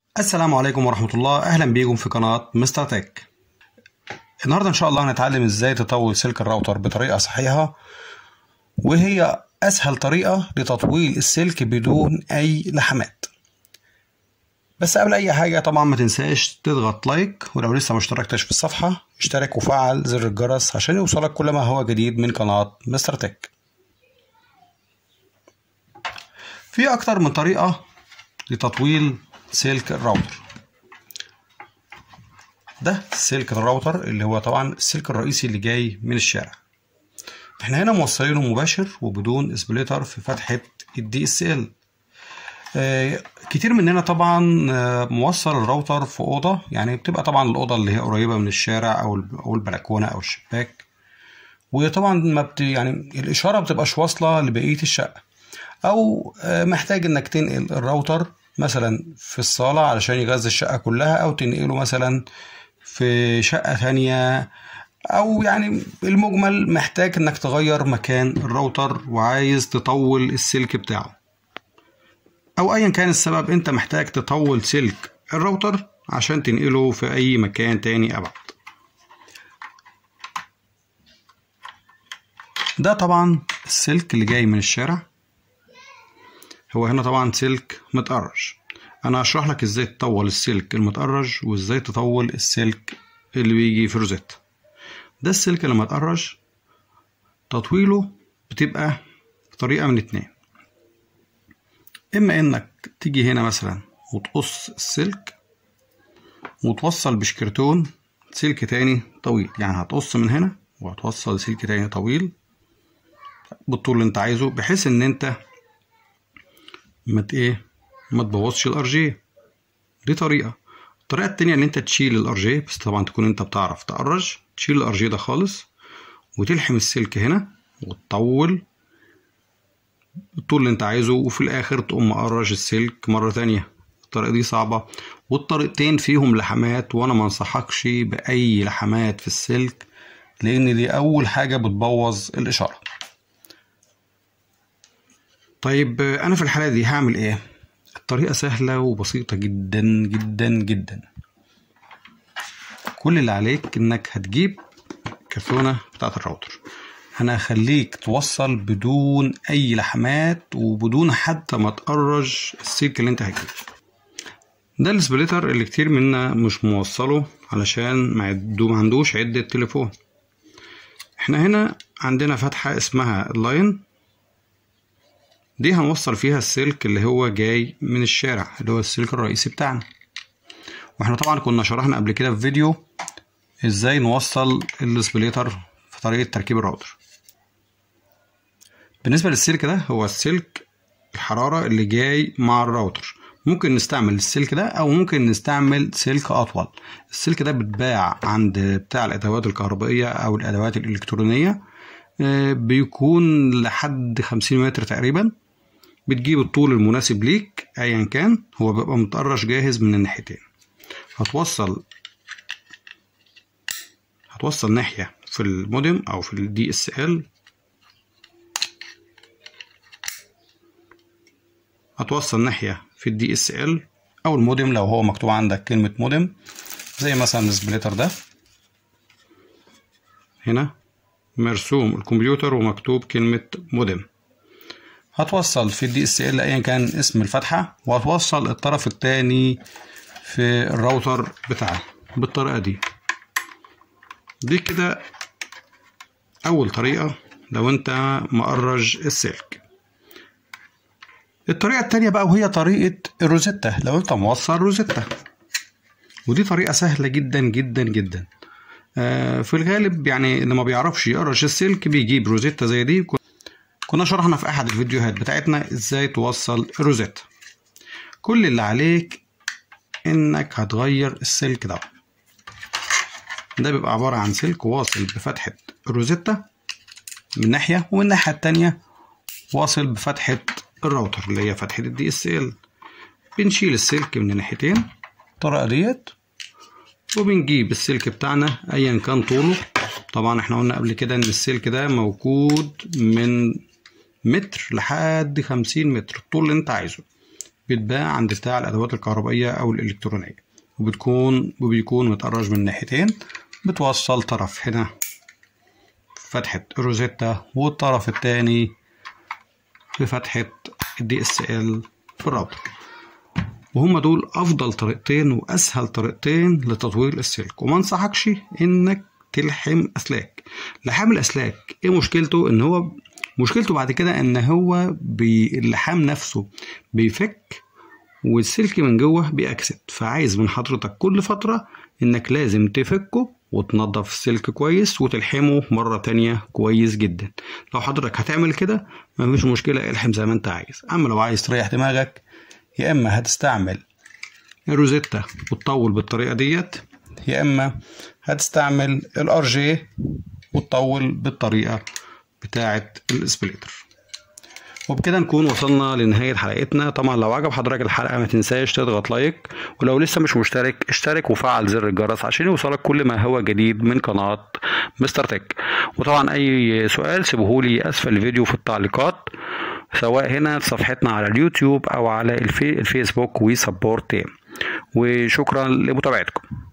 السلام عليكم ورحمة الله أهلا بيكم في قناة مستر تك النهاردة إن شاء الله هنتعلم إزاي تطول سلك الراوتر بطريقة صحيحة وهي أسهل طريقة لتطويل السلك بدون أي لحمات بس قبل أي حاجة طبعا ما تنساش تضغط لايك ولو لسه ما اشتركتش في الصفحة اشترك وفعل زر الجرس عشان يوصلك كل ما هو جديد من قناة مستر تك في أكتر من طريقة لتطويل سلك الراوتر ده سلك الراوتر اللي هو طبعا السلك الرئيسي اللي جاي من الشارع احنا هنا موصلينه مباشر وبدون سبليتر في فتحة الدي اس ال آه كتير مننا طبعا آه موصل الراوتر في اوضه يعني بتبقى طبعا الاوضه اللي هي قريبه من الشارع او او البلكونه او الشباك وطبعا ما بت يعني الاشاره بتبقاش واصله لبقيه الشقه او آه محتاج انك تنقل الراوتر مثلا في الصالة علشان يغذي الشقة كلها أو تنقله مثلا في شقة تانية أو يعني المجمل محتاج إنك تغير مكان الراوتر وعايز تطول السلك بتاعه أو أيا كان السبب أنت محتاج تطول سلك الراوتر عشان تنقله في أي مكان تاني أبعد ده طبعا السلك اللي جاي من الشارع هو هنا طبعا سلك متقرج انا هشرح لك ازاي تطول السلك المتقرج وازاي تطول السلك اللي بيجي في روزيت ده السلك اللي متقرج تطويله بتبقى بطريقة من اتنين اما انك تيجي هنا مثلا وتقص السلك وتوصل بشكرتون سلك تاني طويل يعني هتقص من هنا وهتوصل سلك تاني طويل بالطول اللي انت عايزه بحيث ان انت ما ايه ما تبوظش الارجيه دي طريقه الطريقه التانية ان انت تشيل الارجيه بس طبعا تكون انت بتعرف تقرج تشيل الارجيه ده خالص وتلحم السلك هنا وتطول الطول اللي انت عايزه وفي الاخر تقوم مقرج السلك مره تانية الطريقه دي صعبه والطريقتين فيهم لحمات وانا ما انصحكش باي لحمات في السلك لان دي اول حاجه بتبوظ الاشاره طيب انا في الحاله دي هعمل ايه الطريقه سهله وبسيطه جدا جدا جدا كل اللي عليك انك هتجيب كرتونه بتاعه الراوتر انا هخليك توصل بدون اي لحمات وبدون حتى ما تقرج السلك اللي انت هتجيبه ده السبليتر اللي كتير منا مش موصله علشان ما عندوش عدة تليفون احنا هنا عندنا فتحة اسمها اللاين دي هنوصل فيها السلك اللي هو جاي من الشارع اللي هو السلك الرئيسي بتاعنا واحنا طبعا كنا شرحنا قبل كده في فيديو ازاي نوصل السبليتر في طريقة تركيب الراوتر بالنسبة للسلك ده هو السلك الحرارة اللي جاي مع الراوتر ممكن نستعمل السلك ده او ممكن نستعمل سلك اطول السلك ده بيتباع عند بتاع الادوات الكهربائية او الادوات الالكترونية بيكون لحد خمسين متر تقريبا بتجيب الطول المناسب ليك ايا كان هو بيبقى متقرش جاهز من الناحيتين هتوصل هتوصل ناحية في المودم او في الدي اس ال هتوصل ناحية في الدي اس ال او المودم لو هو مكتوب عندك كلمة مودم زي مثلا السبليتر ده هنا مرسوم الكمبيوتر ومكتوب كلمة مودم هتوصل في الدي اس ال ايا كان اسم الفتحة وهتوصل الطرف التاني في الراوتر بتاعك بالطريقة دي دي كده اول طريقة لو انت مقرج السلك الطريقة التانية بقى وهي طريقة الروزيتا لو انت موصل روزيتا ودي طريقة سهلة جدا جدا جدا في الغالب يعني اللي ما بيعرفش يقرش السلك بيجيب روزيتا زي دي كنا شرحنا في احد الفيديوهات بتاعتنا ازاي توصل روزيتا كل اللي عليك انك هتغير السلك ده ده بيبقى عبارة عن سلك واصل بفتحة روزيتا من ناحية ومن الناحية التانية واصل بفتحة الراوتر اللي هي فتحة الدي اس ال بنشيل السلك من الناحيتين الطريقة ديت وبنجيب السلك بتاعنا ايا كان طوله طبعا احنا قلنا قبل كده ان السلك ده موجود من متر لحد خمسين متر الطول اللي انت عايزه بيتباع عند بتاع الأدوات الكهربائية أو الإلكترونية وبتكون وبيكون متقرج من ناحيتين بتوصل طرف هنا فتحة الروزيتا والطرف التاني بفتحة الدي اس ال في الراوتر وهم دول أفضل طريقتين وأسهل طريقتين لتطوير السلك وما انصحكش إنك تلحم أسلاك لحام الأسلاك إيه مشكلته إن هو مشكلته بعد كده إن هو بي... اللحام نفسه بيفك والسلك من جوه بيأكسد فعايز من حضرتك كل فترة إنك لازم تفكه وتنضف السلك كويس وتلحمه مرة تانية كويس جدا لو حضرتك هتعمل كده مفيش مشكلة الحم زي ما انت عايز أما لو عايز تريح دماغك يا إما هتستعمل الروزيتا وتطول بالطريقة ديت يا إما هتستعمل الار جي وتطول بالطريقة بتاعة الاسبليتر وبكده نكون وصلنا لنهاية حلقتنا طبعا لو عجب حضرتك الحلقة ما تنساش تضغط لايك ولو لسه مش مشترك اشترك وفعل زر الجرس عشان يوصلك كل ما هو جديد من قناة مستر تك وطبعا اي سؤال سيبهولي اسفل الفيديو في التعليقات سواء هنا في صفحتنا على اليوتيوب او على الفي الفيسبوك وسبورت تيم وشكرا لمتابعتكم